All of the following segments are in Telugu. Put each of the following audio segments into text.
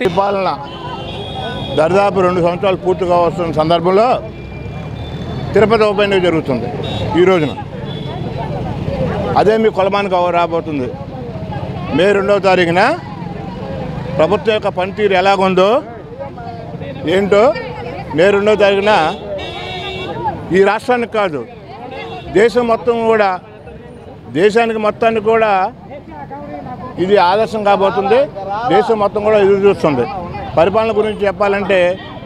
పాలన దరిదాపు రెండు సంవత్సరాలు పూర్తిగా వస్తున్న సందర్భంలో తిరుపతి ఉప ఎన్నిక జరుగుతుంది ఈ రోజున అదే మీ కొలమానికి రాబోతుంది మే రెండవ తారీఖున ప్రభుత్వం యొక్క పనితీరు ఎలాగుందో ఏంటో మే రెండవ తారీఖున ఈ రాష్ట్రానికి కాదు దేశం మొత్తం కూడా దేశానికి మొత్తానికి కూడా ఇది ఆదర్శం కాబోతుంది దేశం మొత్తం కూడా ఎదురు చూస్తుంది పరిపాలన గురించి చెప్పాలంటే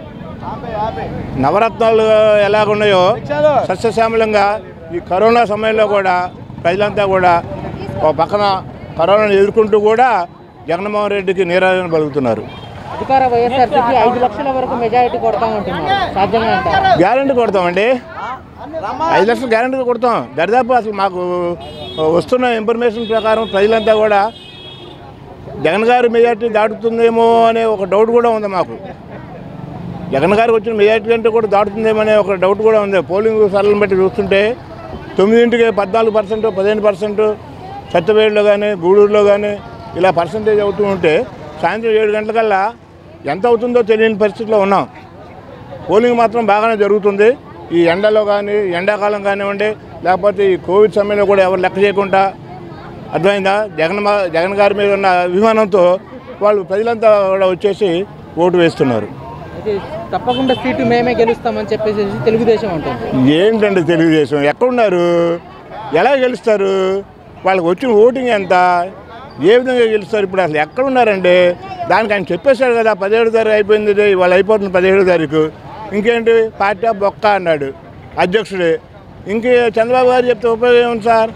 నవరత్నాలు ఎలాగున్నాయో సస్యశ్యామలంగా ఈ కరోనా సమయంలో కూడా ప్రజలంతా కూడా ఒక పక్కన కరోనాను ఎదుర్కొంటూ కూడా జగన్మోహన్ రెడ్డికి నీరాజన పలుకుతున్నారు అధికార వైఎస్ఆర్సీపీ ఐదు లక్షల వరకు మెజారిటీ కొడతామంటున్నారు సాధ్యంగా అంటారు గ్యారంటీ కొడతామండి ఐదు లక్షలు గ్యారంటీ కొడతాం దరిదాపు అసలు మాకు వస్తున్న ఇన్ఫర్మేషన్ ప్రకారం ప్రజలంతా కూడా జగన్ గారి మెజార్టీ దాటుతుందేమో అనే ఒక డౌట్ కూడా ఉంది మాకు జగన్ గారికి వచ్చిన మెజార్టీ కంటే కూడా దాటుతుందేమో అనే ఒక డౌట్ కూడా ఉంది పోలింగ్ సరళను బట్టి చూస్తుంటే తొమ్మిదింటికి పద్నాలుగు పర్సెంట్ పదిహేను పర్సెంట్ సత్యవేడులో కానీ గూడూరులో కానీ ఇలా పర్సంటేజ్ అవుతూ ఉంటే సాయంత్రం ఏడు గంటలకల్లా ఎంత అవుతుందో తెలియని పరిస్థితిలో ఉన్నాం పోలింగ్ మాత్రం బాగానే జరుగుతుంది ఈ ఎండలో కానీ ఎండాకాలం కానివ్వండి లేకపోతే ఈ కోవిడ్ సమయంలో కూడా ఎవరు లెక్క చేయకుండా అర్థమైందా జగన్ మా- జగన్ గారి మీద ఉన్న అభిమానంతో వాళ్ళు ప్రజలంతా కూడా వచ్చేసి ఓటు వేస్తున్నారు అయితే తప్పకుండా సీటు మేమే గెలుస్తామని చెప్పేసి తెలుగుదేశం అంటుంది ఏంటండి తెలుగుదేశం ఎక్కడున్నారు ఎలా గెలుస్తారు వాళ్ళకి వచ్చిన ఓటింగ్ ఎంత ఏ విధంగా గెలుస్తారు ఇప్పుడు అసలు ఎక్కడున్నారండి దానికి ఆయన చెప్పేశాడు కదా పదిహేడు తారీఖు అయిపోయింది ఇది, ఇవాళ అయిపోతుంది పదిహేడు తారీఖు ఇంకేంటి పార్టీ ఆఫ్ బొక్క అన్నాడు అధ్యక్షుడే ఇంకే చంద్రబాబు గారు చెప్తే ఉపయోగం ఏముంది సార్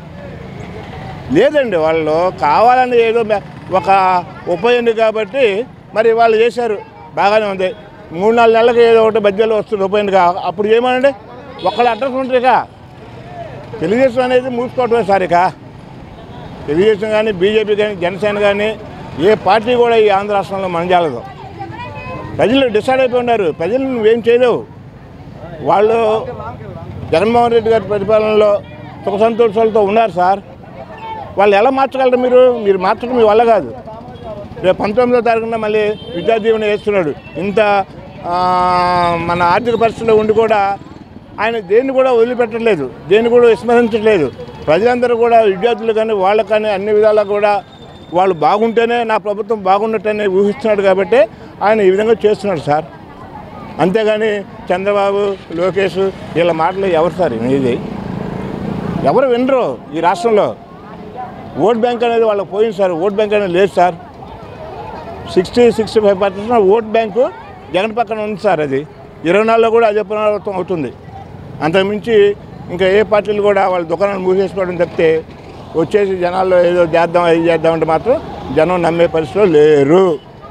లేదండి వాళ్ళు కావాలని ఏదో మే- ఒక ఉప ఎన్నిక కాబట్టి మరి వాళ్ళు చేశారు బాగానే ఉంది మూడు నాలుగు నెలలకు ఏదో ఒకటి మధ్యలో వస్తుంది ఉప ఎన్నిక అప్పుడు ఏమనండి ఒక్కళ్ళ అడ్రస్ ఉంటాయిగా తెలుగుదేశం అనేది మూసుకోవటమే సార్ ఇక తెలుగుదేశం కానీ బీజేపీ కానీ జనసేన కానీ ఏ పార్టీ కూడా ఈ ఆంధ్ర రాష్ట్రంలో మనజాలదు ప్రజలు డిసైడ్ అయిపోయి ఉన్నారు ప్రజలు నువ్వేం చేయలేవు వాళ్ళు జగన్మోహన్ రెడ్డి గారి పరిపాలనలో సుఖ సంతోషాలతో ఉన్నారు సార్ వాళ్ళు ఎలా మార్చగలరు మీరు మీరు మార్చడం మీ వల్ల కాదు రేపు పంతొమ్మిదో తారీఖున మళ్ళీ విద్యా దీవెన వేస్తున్నాడు ఇంత ఆ, మన ఆర్థిక పరిస్థితిలో ఉండి కూడా ఆయన దేన్ని కూడా వదిలిపెట్టట్లేదు దేన్ని కూడా విస్మరించట్లేదు ప్రజలందరూ కూడా విద్యార్థులు కానీ వాళ్ళకు కానీ అన్ని విధాలా కూడా వాళ్ళు బాగుంటేనే నా ప్రభుత్వం బాగున్నట్టనే ఊహిస్తున్నాడు కాబట్టి ఆయన ఈ విధంగా చేస్తున్నాడు సార్ అంతేగాని చంద్రబాబు లోకేష్ వీళ్ళ మాటలు ఎవరు సార్ ఇది ఎవరు వినరు ఈ రాష్ట్రంలో ఓట్ బ్యాంక్ అనేది వాళ్ళకి పోయింది సార్ ఓట్ బ్యాంక్ అనేది లేదు sir sixty sixty five percent vote bank Jagan పక్కన ఉంది సార్ అది ఇరవై నాలుగులో కూడా అదే పునరావృతం అవుతుంది అంతకుమించి ఇంకా ఏ పార్టీలు కూడా వాళ్ళ దుకాణాలు మూసేసుకోవడం తప్పితే వచ్చేసి జనాల్లో ఏదో చేద్దాం అది చేద్దామంటే మాత్రం జనం నమ్మే పరిస్థితిలో లేరు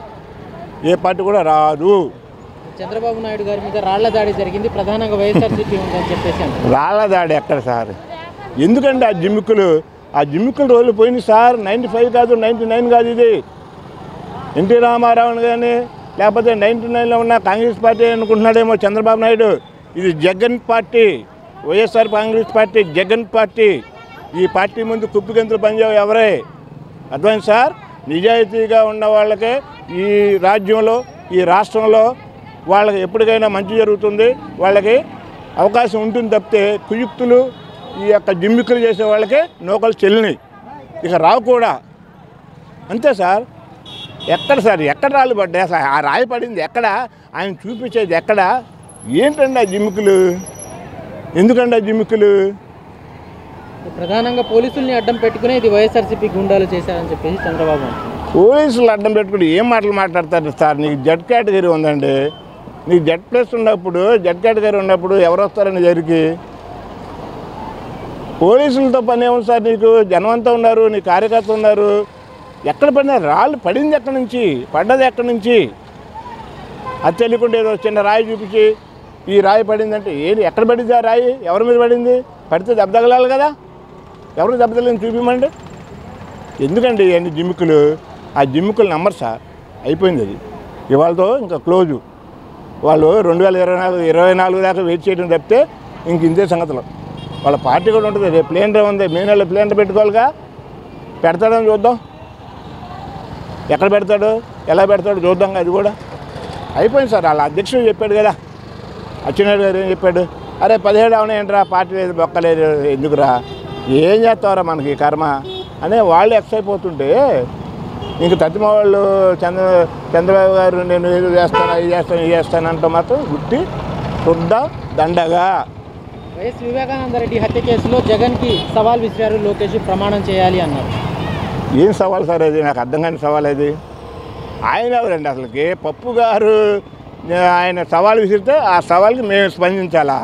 ఏ పార్టీ కూడా రాదు చంద్రబాబు నాయుడు గారి మీద రాళ్ల దాడి జరిగింది ప్రధానంగా వైఎస్ఆర్సీపీ ఉందని చెప్పేసి అంటారు రాళ్ళ దాడి ఎక్కడ సార్ ఎందుకంటే ఆ జిమ్మిక్కులు ఆ జిమ్మిక్కులు రోజులు పోయింది సార్ నైంటీ ఫైవ్ కాదు నైంటీ నైన్ కాదు ఇది ఎన్టీ రామారావు కానీ లేకపోతే నైంటీ నైన్లో ఉన్న కాంగ్రెస్ పార్టీ అనుకుంటున్నాడేమో చంద్రబాబు నాయుడు ఇది Jagan party YSR Congress party Jagan party ఈ పార్టీ ముందు కుప్పిగంతులు పనిచేయవు ఎవరే అర్థమైంది సార్ నిజాయితీగా ఉన్న వాళ్ళకే ఈ రాజ్యంలో ఈ రాష్ట్రంలో వాళ్ళకి ఎప్పటికైనా మంచి జరుగుతుంది వాళ్ళకి అవకాశం ఉంటుంది తప్పితే కుయుక్తులు ఈ యొక్క జిమ్మిక్కులు చేసే వాళ్ళకే నూకలు చెల్లినాయి ఇక రావు కూడా అంతే సార్ ఎక్కడ సార్ ఎక్కడ రాళ్ళు పడ్డాయి అసలు ఆ రాయి పడింది ఎక్కడ ఆయన చూపించేది ఎక్కడ ఏంటండి ఆ జిమ్మికులు ఎందుకండి ఆ జిమ్మికులు ప్రధానంగా పోలీసుల్ని అడ్డం పెట్టుకుని ఇది వైఎస్ఆర్సీపీ గుండాలు చేశారని చెప్పేసి చంద్రబాబు అంటున్నారు పోలీసులు అడ్డం పెట్టుకుని ఏం మాటలు మాట్లాడతారు సార్ నీకు జడ్ కేటగిరీ ఉందండి నీకు జడ్ ప్లస్ ఉన్నప్పుడు జడ్ కేటగిరీ ఉన్నప్పుడు ఎవరు వస్తారని జరిగి పోలీసులతో పని ఏముంది సార్ నీకు జనం అంతా ఉన్నారు నీ కార్యకర్త ఉన్నారు ఎక్కడ పడినా రాళ్ళు పడింది ఎక్కడి నుంచి పడ్డది ఎక్కడి నుంచి అది తెలియకుండా ఏదో చిన్న రాయి చూపించి ఈ రాయి పడిందంటే ఏది ఎక్కడ పడింది ఆ రాయి ఎవరి మీద పడింది పడితే దెబ్బ తగలాలి కదా ఎవరు దెబ్బ తగిలింది చూపించమండి ఎందుకండి అన్ని జిమ్మికులు ఆ జిమ్మికులు నమ్మరు సార్ అయిపోయింది అది ఇవాళతో ఇంకా క్లోజు వాళ్ళు రెండు వేల ఇరవై నాలుగు ఇరవై నాలుగు దాకా వెయిట్ చేయడం తప్పితే ఇంక ఇంతే సంగతులు వాళ్ళ పార్టీ కూడా ఉంటుంది రేపు ప్లేన్ రే ఉంది మే నెలలో ప్లేన్ రే పెట్టుకోవాలిగా పెడతాడని చూద్దాం ఎక్కడ పెడతాడు ఎలా పెడతాడు చూద్దాం అది కూడా అయిపోయింది సార్ వాళ్ళ అధ్యక్షుడు చెప్పాడు కదా అచ్చెన్నాయుడు గారు ఏం చెప్పాడు అరే పదిహేడు అవునేంట్రా పార్టీ లేదు బొక్కలేదు ఎందుకురా ఏం చేస్తావురా మనకి ఈ కర్మ అనే వాళ్ళు ఎక్స్ అయిపోతుంటే ఇంక తత్తిమ వాళ్ళు చంద్ర చంద్రబాబు గారు నేను ఏదో చేస్తాను అది చేస్తాను ఇది చేస్తాను అంటే మాత్రం గుట్టి శుద్ధ దండగా వైఎస్ వివేకానంద రెడ్డి హత్య కేసులో జగన్కి సవాల్ విసిరారు లోకేష్ ప్రమాణం చేయాలి అన్నారు ఏం సవాల్ సార్ అది నాకు అర్థం కాని సవాల్ అది ఆయన ఎవరండి అసలుకి పప్పు గారు ఆయన సవాల్ విసిరితే ఆ సవాల్కి మేము స్పందించాలా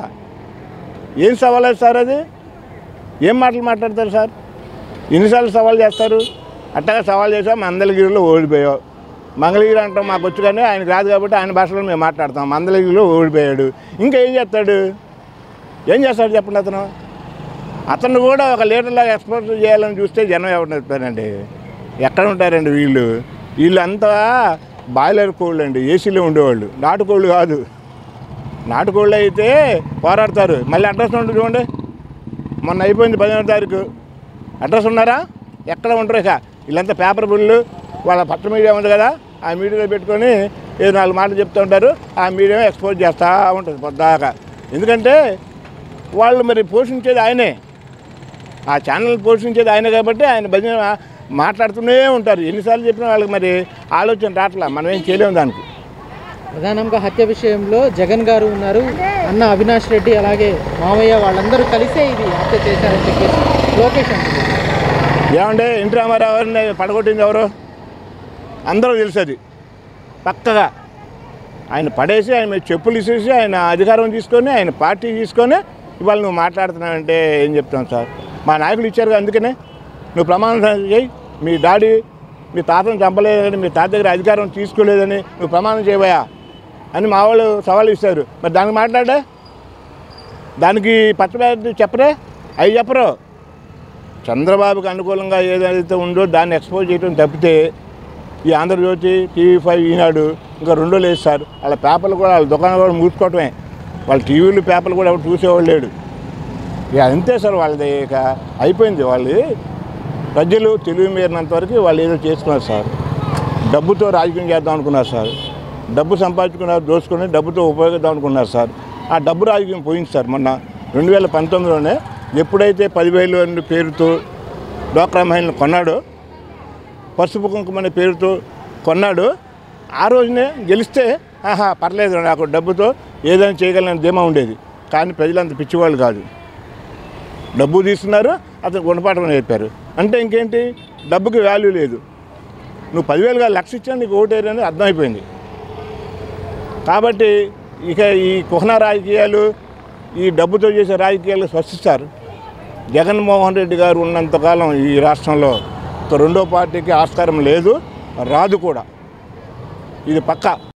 ఏం సవాల్ అది సార్ అది ఏం మాటలు మాట్లాడతారు సార్ ఎన్నిసార్లు సవాల్ చేస్తారు అట్టగా సవాల్ చేసాం మందలగిరిలో ఓడిపోయావు మంగళగిరి అంటాం మాకు వచ్చు కానీ ఆయనకు రాదు కాబట్టి ఆయన భాషలో మేము మాట్లాడతాం మందలగిరిలో ఓడిపోయాడు ఇంకా ఏం చేస్తాడు ఏం చేస్తాడు చెప్పండి అతను అతను కూడా ఒక లీడర్లాగా ఎక్స్పోజ్ చేయాలని చూస్తే జనం ఎవరు చెప్తారండి ఎక్కడ ఉంటారండి వీళ్ళు వీళ్ళంతా బాయిలర్ కోళ్ళు అండి ఏసీలో ఉండేవాళ్ళు నాటుకోళ్ళు కాదు నాటుకోళ్ళు అయితే పోరాడతారు మళ్ళీ అడ్రస్ ఉంటుంది చూడండి మొన్న అయిపోయింది పదిహేను తారీఖు అడ్రస్ ఉన్నారా ఎక్కడ ఉంటారు ఇక వీళ్ళంతా పేపర్ బిల్లు వాళ్ళ పట్ట మీడియా ఉంది కదా ఆ మీడియాలో పెట్టుకొని ఏదో నాలుగు మాటలు చెప్తూ ఉంటారు ఆ మీడియా ఎక్స్పోజ్ చేస్తూ ఉంటుంది పొద్దాకా ఎందుకంటే వాళ్ళు మరి పోషించేది ఆయనే ఆ ఛానల్ పోషించేది ఆయన కాబట్టి ఆయన భజన మాట్లాడుతూనే ఉంటారు ఎన్నిసార్లు చెప్పినా వాళ్ళకి మరి ఆలోచన రావట్లా మనం ఏం చేయలేము దానికి ప్రధానంగా హత్య విషయంలో జగన్ గారు ఉన్నారు అన్న అవినాష్ రెడ్డి అలాగే మామయ్య వాళ్ళందరూ కలిసే ఇది హత్య చేశారని చెప్పేసి లోకేష్ అంటున్నారు ఏమంటే ఎన్టీ రామారావు గారిని పడగొట్టింది ఎవరు అందరూ తెలుసు అది పక్కగా ఆయన పడేసి ఆయన మీద చెప్పులు ఇసేసి ఆయన అధికారం తీసుకొని ఆయన పార్టీ తీసుకొని ఇవాళ నువ్వు మాట్లాడుతున్నావంటే ఏం చెప్తాను సార్ మా నాయకులు ఇచ్చారు కదా, అందుకనే నువ్వు ప్రమాణం చేయి మీ డాడీ మీ తాతను చంపలేదని మీ తాత దగ్గర అధికారం తీసుకోలేదని నువ్వు ప్రమాణం చేయబోయా అని మా వాళ్ళు సవాలు ఇస్తారు మరి దానికి మాట్లాడే దానికి పచ్చబెట్టి చెప్పరే అవి చెప్పరు చంద్రబాబుకి అనుకూలంగా ఏదైతే ఉందో దాన్ని ఎక్స్పోజ్ చేయడం తప్పితే ఈ ఆంధ్రజ్యోతి టీవీ ఫైవ్ ఈనాడు ఇంకా రెండో లేదు సార్ వాళ్ళ పేపర్లు కూడా వాళ్ళ దుకాణాలు కూడా మూసుకోవటమే వాళ్ళ టీవీలు పేపర్లు కూడా ఎవరు చూసేవాళ్ళు లేడు ఇక అంతే సార్ వాళ్ళది ఇక అయిపోయింది వాళ్ళు ప్రజలు తెలివి మీరినంత వరకు వాళ్ళు ఏదో చేసుకున్నారు సార్ డబ్బుతో రాజకీయం చేద్దాం అనుకున్నారు సార్ డబ్బు సంపాదించుకున్నారు దోచుకొని డబ్బుతో ఉపయోగిద్దాం అనుకున్నారు సార్ ఆ డబ్బు రాజకీయం పోయింది సార్ మొన్న రెండు వేల పంతొమ్మిదిలోనే ఎప్పుడైతే పదివేలు అనే పేరుతో డోక్రా మహిళలు కొన్నాడో పసుపు కుంకుమ అనే పేరుతో కొన్నాడు ఆ రోజునే గెలిస్తే ఆహా పర్లేదు నాకు డబ్బుతో ఏదైనా చేయగలని ధీమా ఉండేది కానీ ప్రజలంత పిచ్చివాళ్ళు కాదు డబ్బు తీసుకున్నారు అతను గుణపాఠం నేర్పారు అంటే ఇంకేంటి డబ్బుకి వాల్యూ లేదు నువ్వు పదివేలుగా లక్ష ఇచ్చా నీకు ఓటేరు అని అర్థమైపోయింది కాబట్టి ఇక ఈ కుహన రాజకీయాలు ఈ డబ్బుతో చేసే రాజకీయాలు స్పష్టిస్తారు జగన్మోహన్ రెడ్డి గారు ఉన్నంతకాలం ఈ రాష్ట్రంలో ఒక రెండో పార్టీకి ఆస్కారం లేదు రాదు కూడా ఇది పక్కా